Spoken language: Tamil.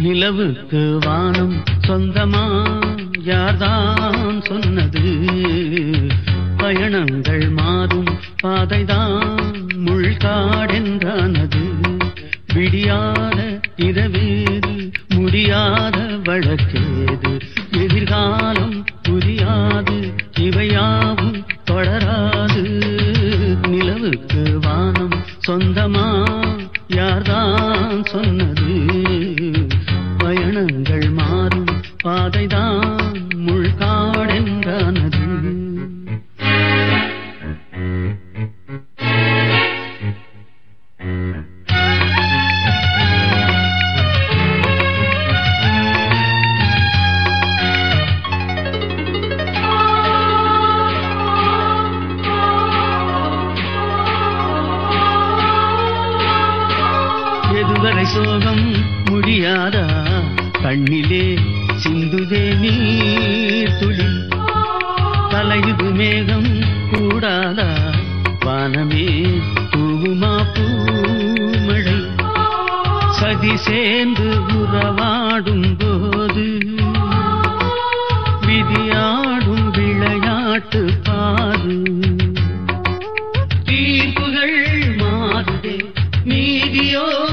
நிலவுக்கு வானம் சொந்தமா யார்தான் சொன்னது பயணங்கள் மாறும் பாதைதான் முள்காடென்றானது விடியாத இரவேது முடியாத வழக்கேது எதிர்காலம் புரியாது இவையாவும் தொடராது நிலவுக்கு வானம் சொந்தமா யார்தான் சொன்னது பயணங்கள் மாறும் பாதைதான் முள்காடென்றானது எதுவரை சோகம் முடியாதா கண்ணிலே சிந்துதே நீர் துளி தலையுது மேகம் கூடாதா வானமே தூவுமா பூமழை சதி சேர்ந்து உறவாடும் போது விதியாடும் விளையாட்டு பாரு தீர்ப்புகள் மாறுதே நீதியோ